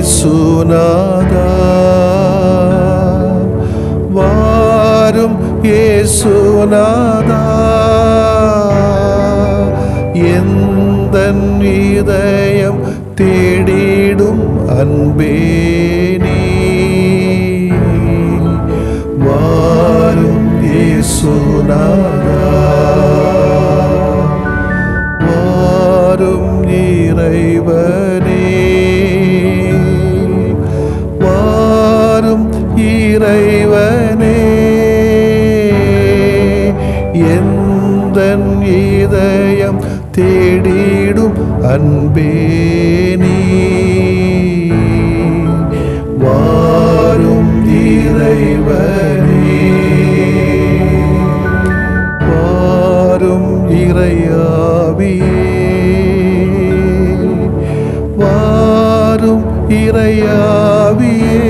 இயேசுநாதா வாரும் இயேசுநாதா எந்த இதயம் தேடிடும் அன்பே நீ வாரும் இயேசுநாதா வாரும் இறைவனே வாரும் இறைவனே எந்த இதயம் தேடிடும் அன்பே நீ வாரும் இறைவனே வாரும் இறையாவியே வாரும் இறையாவியே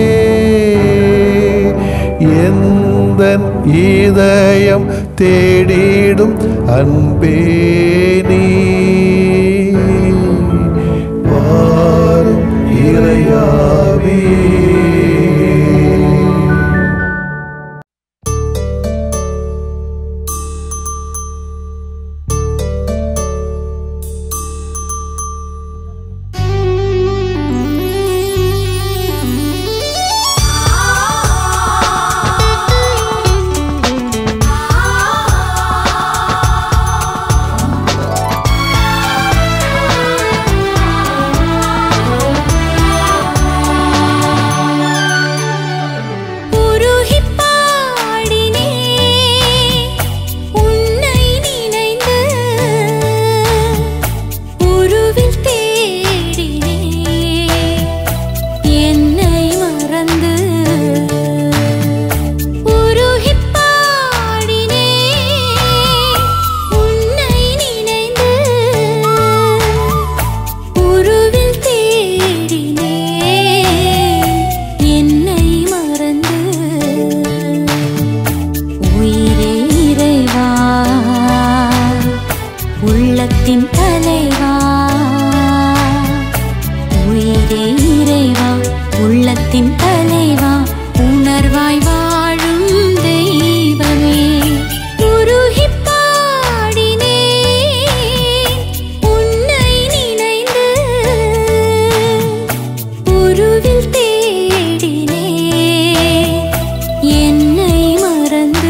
எந்த இதயம் தேடிடும் அன்பே நீ வாரும் இறையாவியே உருகிப் பாடினே உன்னை நினைந்து உருவில் தேடினே என்னை மறந்து உருகிப் பாடினே உன்னை நினைந்து உருவில் தேடினே என்னை மறந்து உயிரே இறைவா உள்ளத்தின் தலைவா உயிரே இறைவா உள்ளத்தின் தலைவா உணர்வாய் வாழும் தெய்வமே உருகிப் பாடினேன் உன்னை நினைந்து உருவில் தேடினே என்னை மறந்து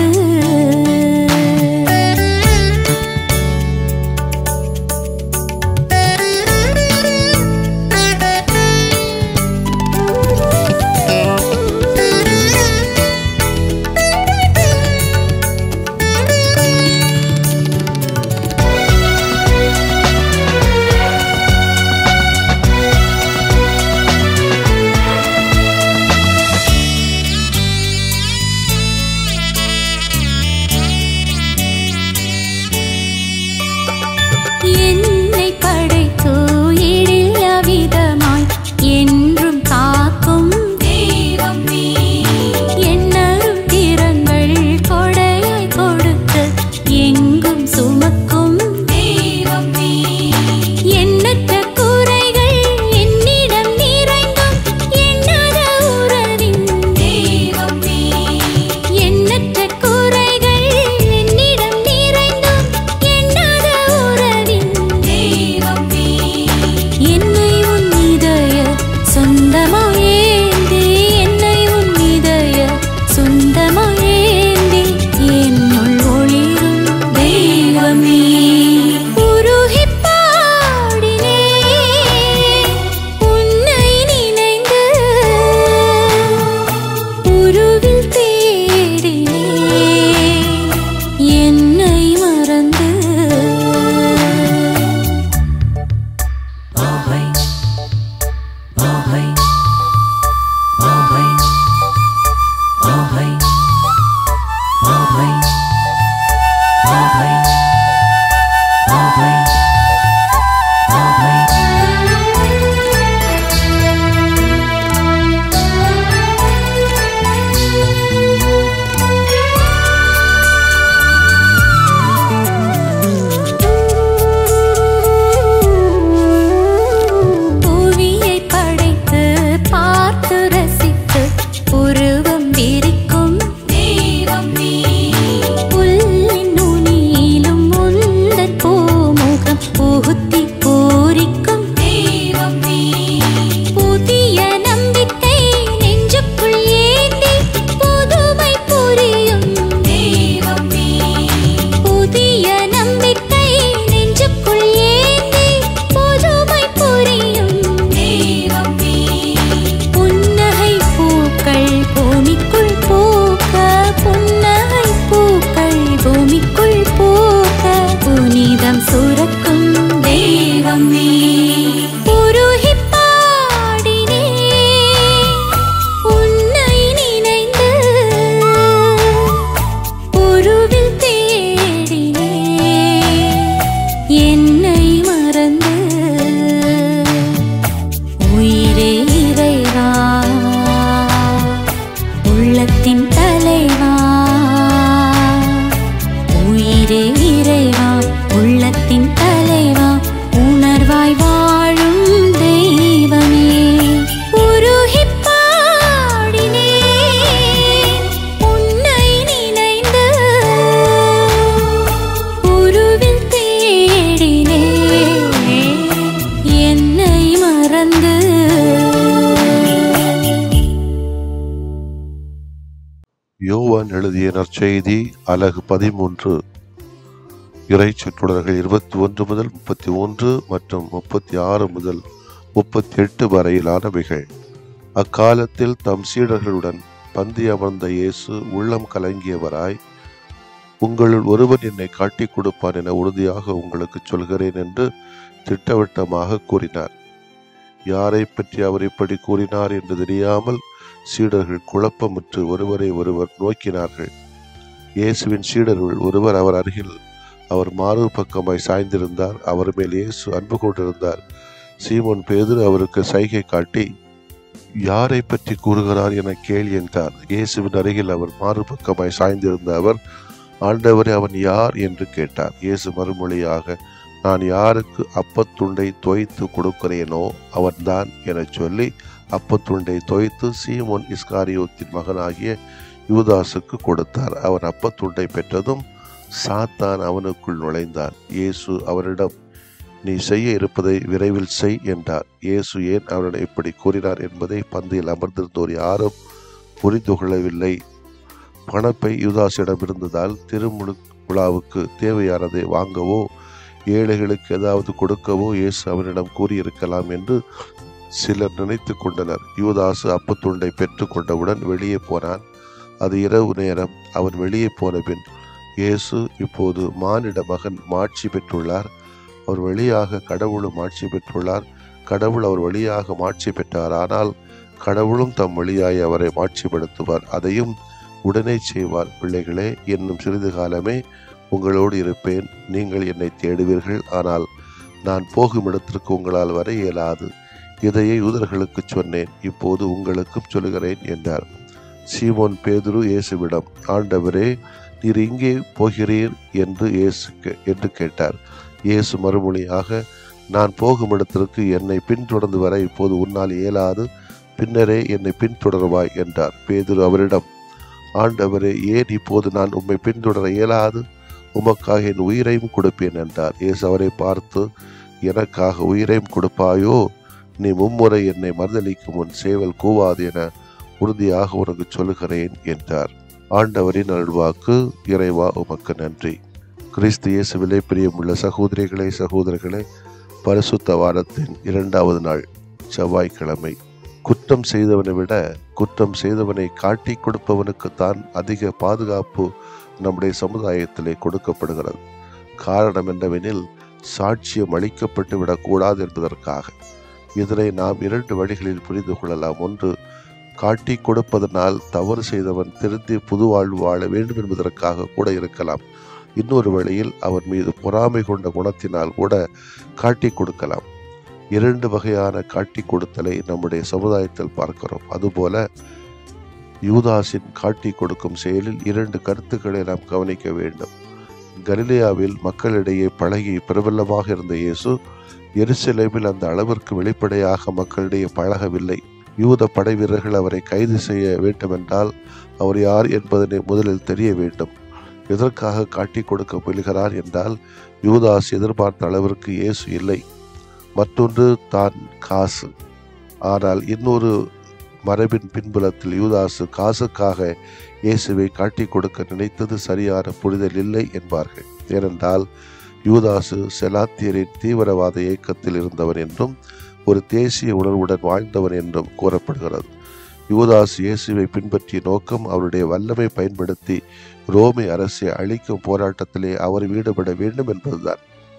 என்னை படைத்தோ எழில் அவிதமாய் என்றும் காக்கும் தெய்வம் நீ என்னரும் திறங்கள் கொடையாய் கொடுத்து எங்கும் சுமக்கும் தெய்வம் நீ எண்ணற்ற குறைகள் என்னிடம் நிறைந்தும் எண்ணாத உறவின் தெய்வம் நீ எண்ணற்ற குறைகள் என்னிடம் நிறைந்தும் எண்ணாத உறவின் தேன் சுரக்கும் தெய்வம் நீ உருகிப் பாடினே உன்னை நினைந்து உருவில் தேடினே என்னை மறந்து உயிரே இறைவா உள்ளத்தின் தலைவா உயிரே இறைவா உள்ளத்தின் தலைவா உணர்வாய் வாழும் தெய்வமே உருகிப் பாடினே உன்னை நினைந்து உருவில் தேடினே என்னை மறந்து யோவான் எழுதிய நற்செய்தி அலகு பதிமூன்று இறை சொற்றொடர்கள் இருபத்தி ஒன்று முதல் முப்பத்தி ஒன்று மற்றும் முப்பத்தி ஆறு முதல் முப்பத்தி எட்டு வரையிலானவைகள் அக்காலத்தில் தம் சீடர்களுடன் பந்தி அமர்ந்த இயேசு உள்ளம் கலங்கியவராய் உங்களுள் ஒருவன் என்னை காட்டிக் கொடுப்பான் என உறுதியாக உங்களுக்கு சொல்கிறேன் என்று திட்டவட்டமாக கூறினார் யாரை பற்றி அவர் இப்படி கூறினார் என்று தெரியாமல் சீடர்கள் குழப்பமுற்று ஒருவரை ஒருவர் நோக்கினார்கள் இயேசுவின் சீடர்கள் ஒருவர் அவர் அருகில் அவர் மாறு பக்கமாய் சாய்ந்திருந்தார் அவர் மேல் இயேசு அன்பு கொண்டிருந்தார் சீமோன் பேதுரு அவருக்கு சைகை காட்டி யாரை பற்றி கூறுகிறார் என கேள் என்றார் இயேசுவின் அருகில் அவர் மாறு பக்கமாய் சாய்ந்திருந்த அவர் ஆண்டவரே அவன் யார் என்று கேட்டார் இயேசு மறுமொழியாக நான் யாருக்கு அப்பத்துண்டை தோய்த்து கொடுக்கிறேனோ அவன்தான் எனச் சொல்லி அப்பத்துண்டை தோய்த்து சீமோன் இஸ்காரியோத்தின் மகனாகிய யூதாசுக்கு கொடுத்தார் அவன் அப்பத்துண்டை பெற்றதும் சாத்தான் அவனுக்குள் நுழைந்தான் இயேசு அவரிடம் நீ செய்ய இருப்பதை விரைவில் செய் என்றார் இயேசு ஏன் அவரிடம் இப்படி கூறினார் என்பதை பந்தியில் அமர்ந்திருந்தோர் யாரும் புரிந்து கொள்ளவில்லை பணப்பை யூதாசிடம் இருந்ததால் திருமுழு விழாவுக்கு தேவையானதை வாங்கவோ ஏழைகளுக்கு ஏதாவது கொடுக்கவோ இயேசு அவனிடம் கூறியிருக்கலாம் என்று சிலர் நினைத்து கொண்டனர் யூதாசு அப்பத்துண்டை பெற்று கொண்டவுடன் வெளியே போனான் அது இரவு நேரம் அவன் வெளியே போன பின் இயேசு இப்போது மானிட மகன் மாட்சி பெற்றுள்ளார் அவர் வழியாக கடவுளும் ஆட்சி பெற்றுள்ளார் கடவுள் அவர் வழியாக மாட்சி பெற்றார் ஆனால் கடவுளும் தம் வழியாய் அவரை மாட்சிப்படுத்துவார் அதையும் உடனே செய்வார் பிள்ளைகளே இன்னும் சிறிது காலமே உங்களோடு இருப்பேன் நீங்கள் என்னை தேடுவீர்கள் ஆனால் நான் போகும் இடத்திற்கு உங்களால் வர இயலாது இதையே யூதர்களுக்கு சொன்னேன் இப்போது உங்களுக்கும் சொல்லுகிறேன் என்றார் சீமோன் பேதுரு இயேசுவிடம் ஆண்டவரே நீர் இங்கே போகிறீர் என்று இயேசு கே- என்று கேட்டார் இயேசு மறுமொழியாக நான் போகும் இடத்திற்கு என்னை பின்தொடர்ந்து வர இப்போது உன்னால் இயலாது பின்னரே என்னை பின்தொடர்வாய் என்றார் பேதுரு அவரிடம் ஆண்டவரே ஏன் இப்போது நான் உம்மை பின்தொடர இயலாது உமக்காக என் உயிரையும் கொடுப்பேன் என்றார் இயேசு அவரை பார்த்து எனக்காக உயிரையும் கொடுப்பாயோ நீ மும்முறை என்னை மறுதளிக்கும் முன் சேவல் கூவாது என உறுதியாக உனக்கு சொல்லுகிறேன் என்றார் ஆண்டவரின் அருள்வாக்கு இறைவா உமக்கு நன்றி கிறிஸ்து இயேசுவிலே பிரியமுள்ள சகோதரிகளே சகோதரர்களே பரிசுத்த வாரத்தின் இரண்டாவது நாள் செவ்வாய்க்கிழமை குற்றம் செய்தவனை விட குற்றம் செய்தவனை காட்டி கொடுப்பவனுக்குத்தான் அதிக பாதுகாப்பு நம்முடைய சமுதாயத்திலே கொடுக்கப்படுகிறது காரணம் என்னவெனில் சாட்சியம் அளிக்கப்பட்டு விடக்கூடாது என்பதற்காக இதனை நாம் இரண்டு வழிகளில் புரிந்து கொள்ளலாம் ஒன்று காட்டி கொடுப்பதனால் தவறு செய்தவன் திருந்தி புது வாழ்வு வாழ வேண்டும் என்பதற்காக கூட இருக்கலாம் இன்னொரு வழியில் அவன் மீது பொறாமை கொண்ட குணத்தினால் கூட காட்டி கொடுக்கலாம் இரண்டு வகையான காட்டி கொடுத்தலை நம்முடைய சமுதாயத்தில் பார்க்கிறோம் அதுபோல யூதாஸின் காட்டி கொடுக்கும் செயலில் இரண்டு கருத்துக்களை நாம் கவனிக்க வேண்டும் கலிலேயாவில் மக்களிடையே பழகி பிரபலமாக இருந்த இயேசு எருசலேமில் அந்த அளவிற்கு வெளிப்படையாக மக்களிடையே பழகவில்லை யூத படை வீரர்கள் அவரை கைது செய்ய வேண்டுமென்றால் அவர் யார் என்பதனை முதலில் தெரிய வேண்டும் எதற்காக காட்டி கொடுக்க முயல்கிறார் என்றால் யூதாஸ் எதிர்பார்த்த அளவிற்கு இயேசு இல்லை மற்றொன்று தான் காசு ஆனால் இன்னொரு மரபின் பின்புலத்தில் யூதாசு காசுக்காக இயேசுவை காட்டி கொடுக்க நினைத்தது சரியான புரிதல் இல்லை என்பார்கள் ஏனென்றால் யூதாசு செலாத்தியரின் தீவிரவாத இயக்கத்தில் இருந்தவன் என்றும் ஒரு தேசிய உணர்வுடன் வாழ்ந்தவன் என்றும் கூறப்படுகிறது யூதாஸ் இயேசுவை பின்பற்றிய நோக்கம் அவருடைய வல்லமை பயன்படுத்தி ரோமை அரசை அழிக்கும் போராட்டத்திலே அவர் ஈடுபட வேண்டும் என்பதுதான்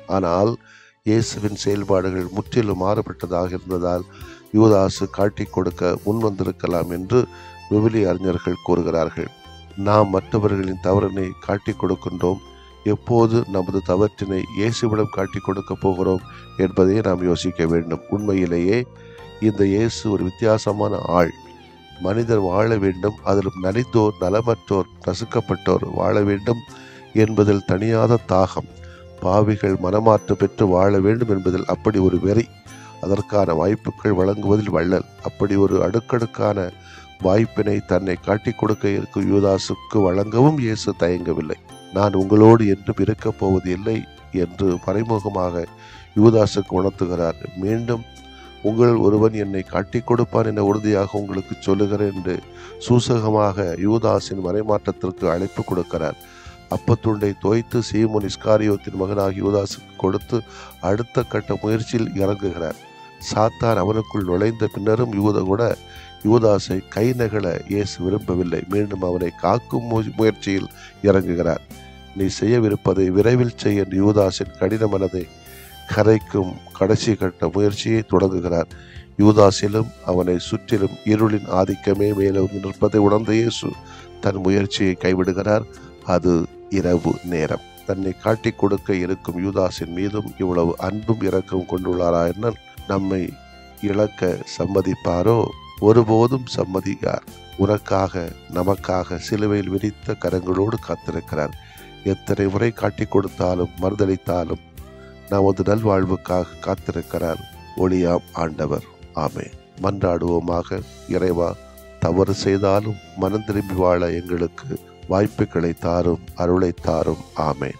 ஆனால் இயேசுவின் செயல்பாடுகள் முற்றிலும் மாறுபட்டதாக இருந்ததால் யூதாசு காட்டிக் கொடுக்க முன் வந்திருக்கலாம் என்று விவிலிய அறிஞர்கள் கூறுகிறார்கள் நாம் மற்றவர்களின் தவறினை காட்டிக் கொடுக்கின்றோம் எப்போது நமது தவற்றினை இயேசுவிடம் காட்டிக் கொடுக்க போகிறோம் என்பதை நாம் யோசிக்க வேண்டும் உண்மையிலேயே இந்த இயேசு ஒரு வித்தியாசமான ஆள் மனிதர் வாழ வேண்டும் அதிலும் நலிந்தோர் நலமற்றோர் நசுக்கப்பட்டோர் வாழ வேண்டும் என்பதில் தனியாத தாகம் பாவிகள் மனமாற்று பெற்று வாழ வேண்டும் என்பதில் அப்படி ஒரு வெறி அதற்கான வாய்ப்புகள் வழங்குவதில் வள்ளல் அப்படி ஒரு அடுக்கடுக்கான வாய்ப்பினை தன்னை காட்டிக் கொடுக்க இருக்கும் யூதாசுக்கு வழங்கவும் இயேசு தயங்கவில்லை நான் உங்களோடு என்றும் இருக்கப் போவது இல்லை என்று மறைமுகமாக யூதாசுக்கு உணர்த்துகிறார் மீண்டும் உங்கள் ஒருவன் என்னை காட்டிக் கொடுப்பான் என உறுதியாக உங்களுக்கு சொல்லுகிறேன் என்று சூசகமாக யூதாஸின் மறைமாற்றத்திற்கு அழைப்பு கொடுக்கிறார் அப்பத்துண்டை தோய்த்து சீமோன் இஸ்காரியோத்தின் மகனாகி யூதாசுக்கு கொடுத்து அடுத்த கட்ட முயற்சியில் இறங்குகிறார் சாத்தான் அவனுக்குள் நுழைந்த பின்னரும் யூத கூட யூதாஸை கை நகல இயேசு விரும்பவில்லை மீண்டும் அவனை காக்கும் மு- முயற்சியில் இறங்குகிறார் நீ செய்யவிருப்பதை விரைவில் செய்ய என்று யூதாஸின் கடின மனதை கரைக்கும் கடைசி கட்ட முயற்சியை தொடங்குகிறார் யூதாசிலும் அவனை சுற்றிலும் இருளின் ஆதிக்கமே மேலோங்கி நிற்பதை உணர்ந்த இயேசு தன் முயற்சியை கைவிடுகிறார் அது இரவு நேரம் தன்னை காட்டிக் கொடுக்க இருக்கும் யூதாஸின் மீதும் இவ்வளவு அன்பும் இரக்கம் கொண்டுள்ளாரா என்ன நம்மை இழக்க சம்மதிப்பாரோ ஒருபோதும் சம்மதிக்கார் உனக்காக நமக்காக சிலுவையில் விரித்த கரங்களோடு காத்திருக்கிறார் எத்தனை முறை காட்டிக் கொடுத்தாலும் மறுதளித்தாலும் நமது நல்வாழ்வுக்காக காத்திருக்கிறார் ஒளியாம் ஆண்டவர் ஆமே மன்றாடுவோமாக இறைவா தவறு செய்தாலும் மனம் திரும்பி வாழ எங்களுக்கு வாய்ப்புகளை தாரும் அருளை தாரும் ஆமே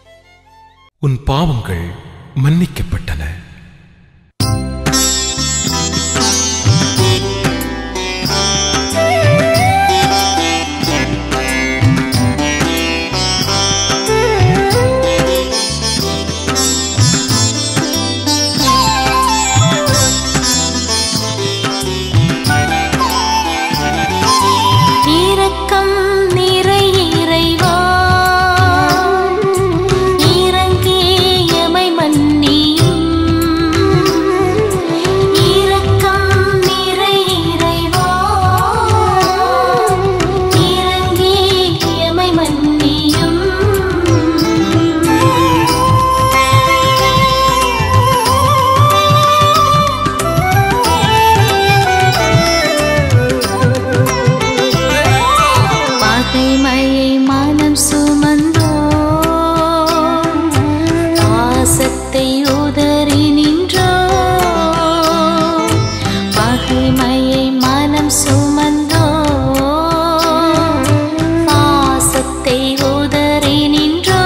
உன் பாவங்கள் மன்னிக்கப்பட்டன இரக்கம் நிறை இறைவா இறங்கி எமை மன்னியும் இரக்கம் நிறை இறைவா இறங்கி எமை மன்னியும் பகைமையை மனம் சுமந்தோ பாசத்தை உதறி நின்றோ பகைமையை மனம் சுமந்தோ பாசத்தை உதறி நின்றோ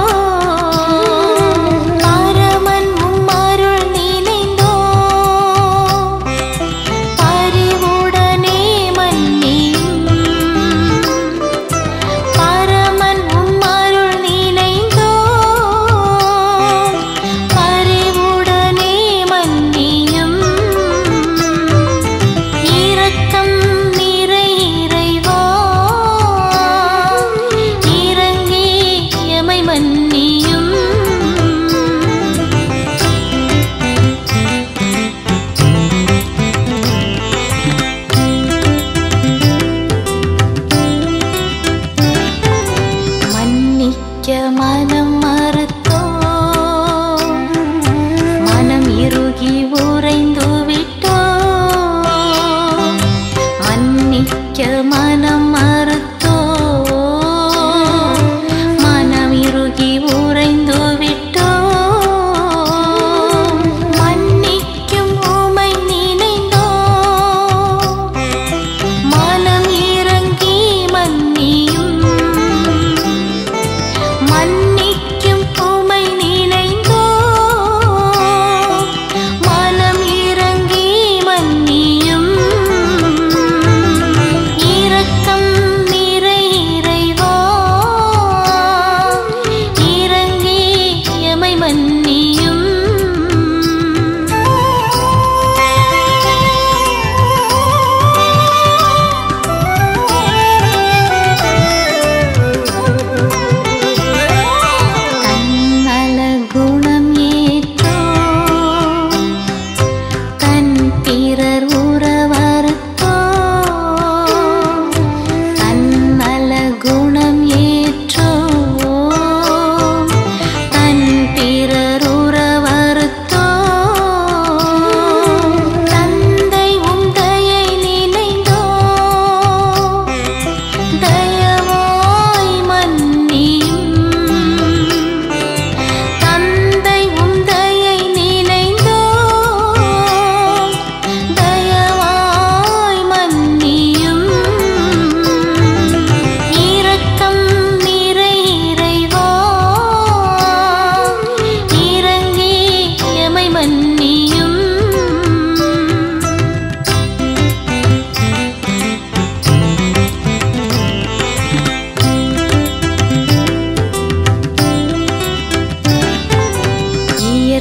பரமன் உம்மருள் நினைந்தோ பரிவுடனே மன்னியும் பரமன் உம்மருள் நினைந்தோ பரிவுடனே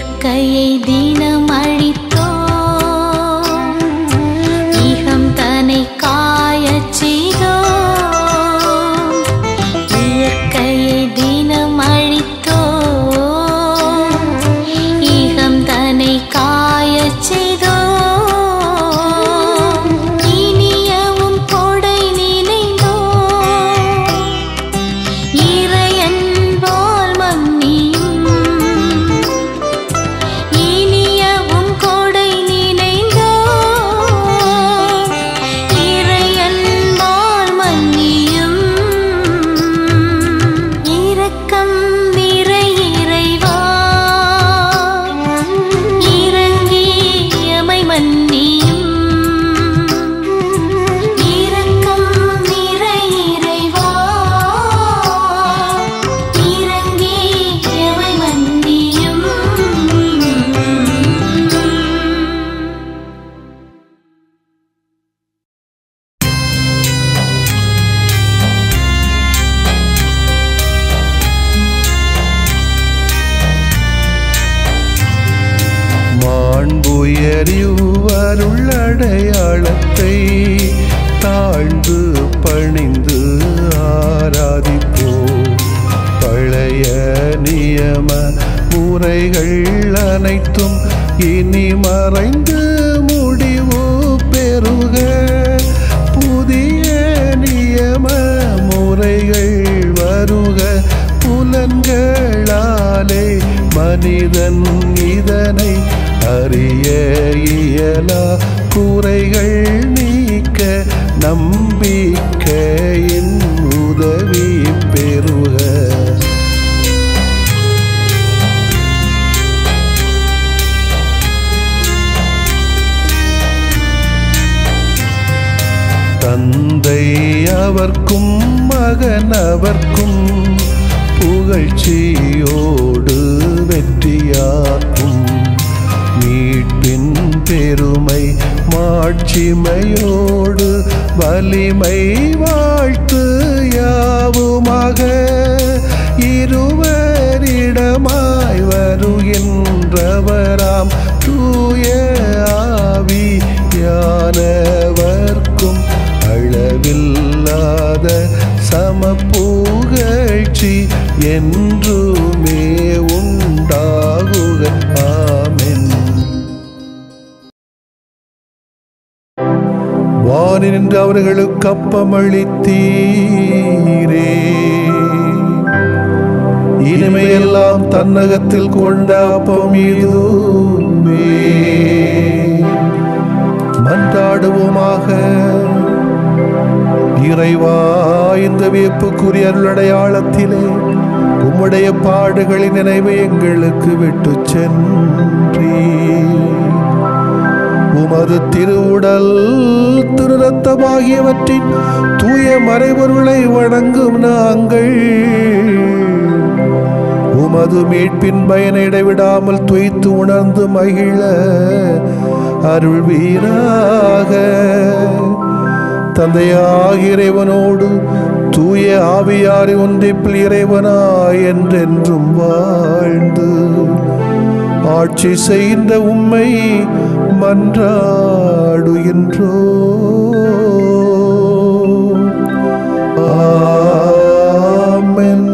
இயற்கையை தினம் அழித்தோம் ஈகம் தன்னை காயச் செய்தோம் இயற்கையை தினம் அழித்தோம் ஈகம் தன்னை காயச் செய்தோம் இனியவும் கொடை நினைந்தோம் இறையன்பால் மன்னியும் இனியவும் கொடை நினைந்தோம் இறையன்பால் மன்னியும் இரக்கம் நிறை இறைவா இறங்கி எமை மன்னியும் இரக்கம் நிறை இறைவா இறங்கி எமை மன்னியும் மாண்புயரிவருள்ளடையாளத்தை தாழ்ந்து பணிந்து ஆராதிப்போம் பழைய நியம முறைகள் அனைத்தும் இனி மறைந்து முடிவு பெறுக புதிய நியம முறைகள் வருக புலன்களாலே மனிதன் இதனை அறிய இயலா குறைகள் நீக்க நம்பிக்கையின் உதவி பெறுக தந்தை அவர்க்கும் மகன் அவர்க்கும் புகழ்ச்சியோடு வெற்றியாக்கும் மீட்பின் பெருமை மாட்சிமையோடு வலிமை வாழ்த்து யாவுமாக இருவரிடமாய் வருகின்றவராம் தூய ஆவி யானவர்க்கும் அளவில்லாத சமப்புகழ்ச்சி என்றுமே உண்டாகுக ஆமென் வானி நின்று அவர்களுக்கு அப்பமளித்தீரே இனிமையெல்லாம் தன்னகத்தில் கொண்ட அப்பம் இதுவே மன்றாடுவோமாக இறைவா இந்த வியப்புக்குரிய அருளடையாளத்திலே உம்முடைய பாடுகளின் நினைவை எங்களுக்கு விட்டுச் சென்றீ உமது திருவுடல் திருரத்தமாகியவற்றின் தூய மறைபொருளை வணங்கும் நாங்கள் உமது மீட்பின் பயனை இடைவிடாமல் துய்த்து உணர்ந்து மகிழ அருள்வீராக தந்தையாக இறைவனோடு தூய ஆவியாரி ஒன்றிப்பில் இறைவனாய் என்றென்றும் வாழ்ந்து ஆட்சி செய்கின்ற உம்மை மன்றாடுகின்றோ ஆமென்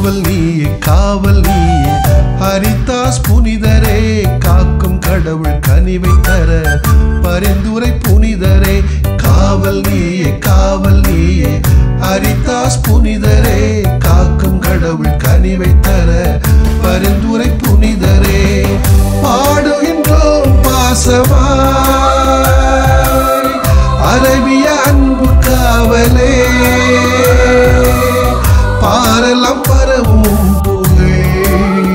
காவல் நீயே காவல் நீயே ஹரிதாஸ் புனிதரே காக்கும் கடவுள் கனிவை தர பரிந்துரை புனிதரே காவல் நீயே காவல் நீயே ஹரிதாஸ் புனிதரே காக்கும் கடவுள் கனிவை தர பரிந்துரை புனிதரே பாடுகின்றோம் பாசமாய் அரபிய அன்பு காவலே பாரலாம் பரவும் புகழ்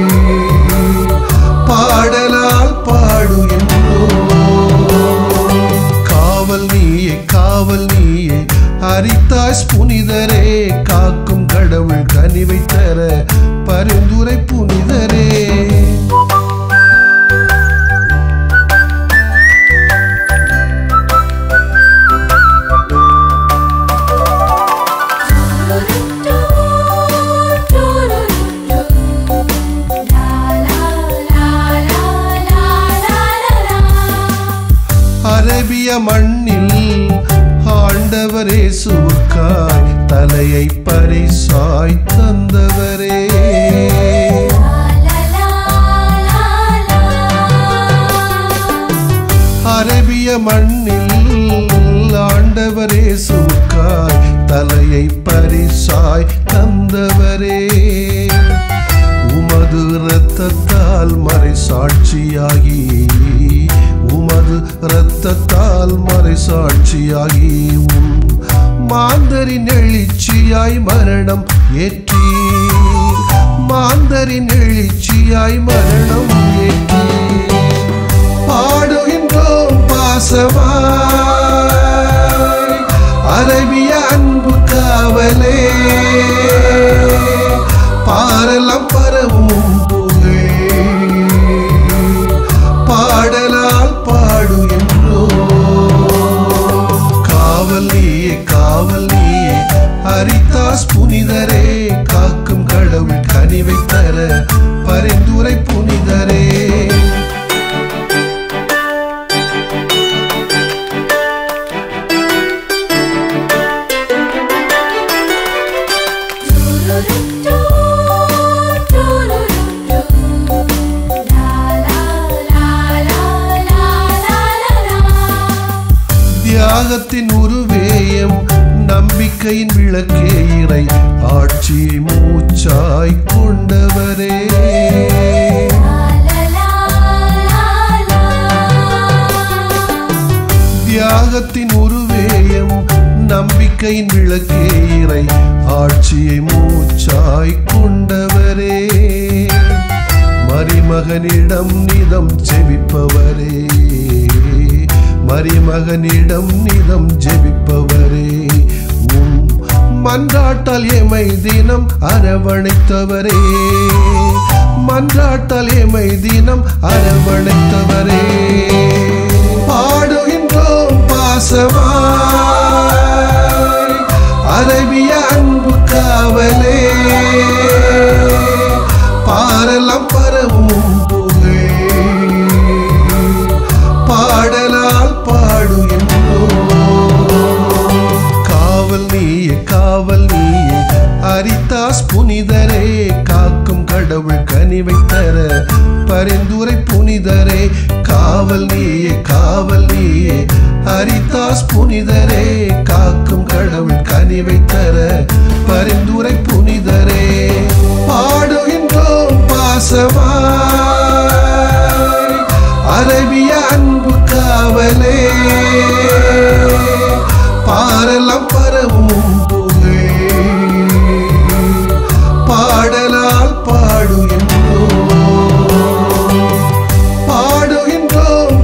பாடலால் பாடுகின்றோம் காவல் நீயே காவல் நீயே ஹரிதாஸ் புனிதரே காக்கும் கடவுள் கனிவை தர பரிந்துரை புனிதரே அரபிய மண்ணில் ஆண்டவரே சுவுக்காய் தலையை பரிசாய் தந்தவரே அரபிய மண்ணில் ஆண்டவரே சுவுக்காய் தலையை பரிசாய் தந்தவரே உமது இரத்தத்தால் மறை சாட்சியாகி உமது இரத்தத்தால் மறை சாட்சியாகி உம் மாந்தரின் எழுச்சியாய் மரணம் ஏற்றி மாந்தரின் எழுச்சியாய் மரணம் ஏற்றி பாடுகின்றோம் பாசமாய் அரபிய அன்பு காவலே பாரலாம் பரவும் புகழ் பாடலால் பாடுகின்றோம் காவல் நீயே காவல் நீயே ஹரிதாஸ் புனிதரே காக்கும் கடவுள் கனிவை தர பரிந்துரை புனிதரே தியாகத்தின் உருவேயம் நம்பிக்கையின் விளக்கே இறை ஆட்சியை மூச்சாய் கொண்டவரே தியாகத்தின் உருவேயம் நம்பிக்கையின் விளக்கே இறை ஆட்சியை மூச்சாய் கொண்டவரே மரிமகனிடம் நிதம் ஜெபிப்பவரே மரிமகனிடம் நிதம் ஜெபிப்பவரே உம் மன்றாட்டால் எமை தினம் அரவணைத்தவரே மன்றாட்டால் எமை தினம் அரவணைத்தவரே பாடுகின்றோம் பாசமாய் அரபிய அன்பு காவலே பாரலாம் பரவும் புகழ் பாடலால் பாடுகின்றோம் காவல் நீயே காவல் நீயே ஹரிதாஸ் புனிதரே காக்கும் கடவுள் கனிவை தர பரிந்துரை புனிதரே காவல் நீயே காவல் நீயே ஹரிதாஸ் புனிதரே காக்கும் கடவுள் கனிவை தர பரிந்துரை புனிதரே பாடுகின்றோம் பாசமாய் அரபிய அன்பு காவலே பாரலாம் பரவும் புகழ் பாடலால் பாடுகின்றோம் பாடுகின்றோம்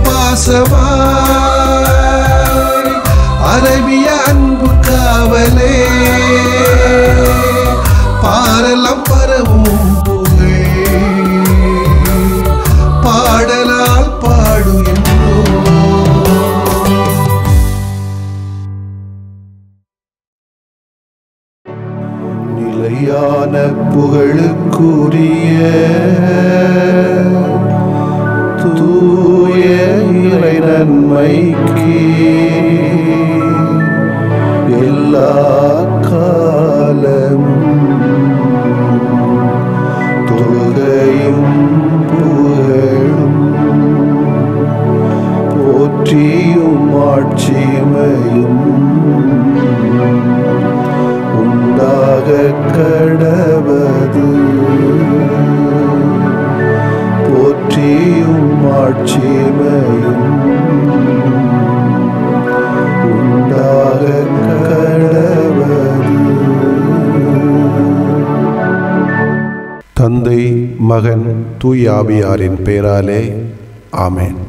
பாசமாய் அரபிய அன்பு காவலே பாரலாம் பரவும் புகழ் பாடலால் பாடுகின்றோம் நிலையான புகழுக்குரிய தூய இறை நன்மைக்கு எல்லா காலமும் மாட்சிமையும் உண்டாக கடவது தந்தை மகன் தூய் ஆவியாரின் பெயராலே ஆமென்